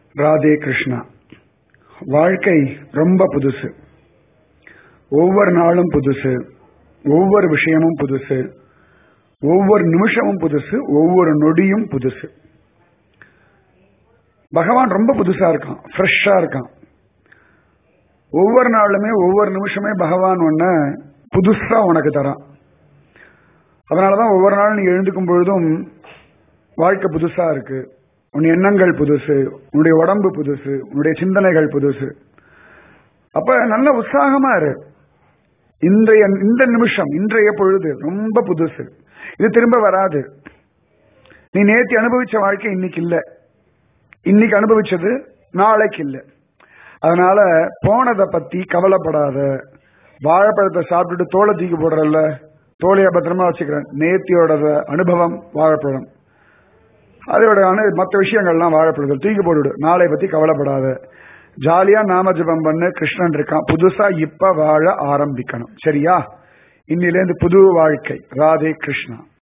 ராதே கிருஷ்ணா வாழ்க்கை ரொம்ப புதுசு ஒவ்வொரு நாளும் புதுசு ஒவ்வொரு விஷயமும் புதுசு ஒவ்வொரு நிமிஷமும் புதுசு ஒவ்வொரு நொடியும் புதுசு பகவான் ரொம்ப புதுசா இருக்கான் ஃப்ரெஷ்ஷா இருக்கான் ஒவ்வொரு நாளுமே ஒவ்வொரு நிமிஷமே பகவான் ஒன்ன புதுசா உனக்கு தரான் அதனாலதான் ஒவ்வொரு நாளும் நீ எழுந்துக்கும் பொழுதும் வாழ்க்கை புதுசா இருக்கு உன் எண்ணங்கள் புதுசு உன்னுடைய உடம்பு புதுசு உன்னுடைய சிந்தனைகள் புதுசு அப்ப நல்ல உற்சாகமா இரு இன்றைய இந்த நிமிஷம் இன்றைய பொழுது ரொம்ப புதுசு இது திரும்ப வராது நீ நேத்தி அனுபவிச்ச வாழ்க்கை இன்னைக்கு இல்ல இன்னைக்கு அனுபவிச்சது நாளைக்கு இல்ல அதனால போனதை பத்தி கவலைப்படாத வாழைப்பழத்தை சாப்பிட்டுட்டு தோலை தூக்கி போடுறல்ல தோலைய பத்திரமா வச்சுக்கிறேன் நேத்தியோட அனுபவம் வாழைப்பழம் அதோட மற்ற விஷயங்கள்லாம் வாழைப்பழத்தில் தூக்கி போட்டுவிடு நாளை பத்தி கவலைப்படாத ஜாலியா நாம ஜபம் பண்ணு கிருஷ்ணன் இருக்கான் புதுசா இப்ப வாழ ஆரம்பிக்கணும் சரியா இன்னிலேருந்து புது வாழ்க்கை ராதே கிருஷ்ணா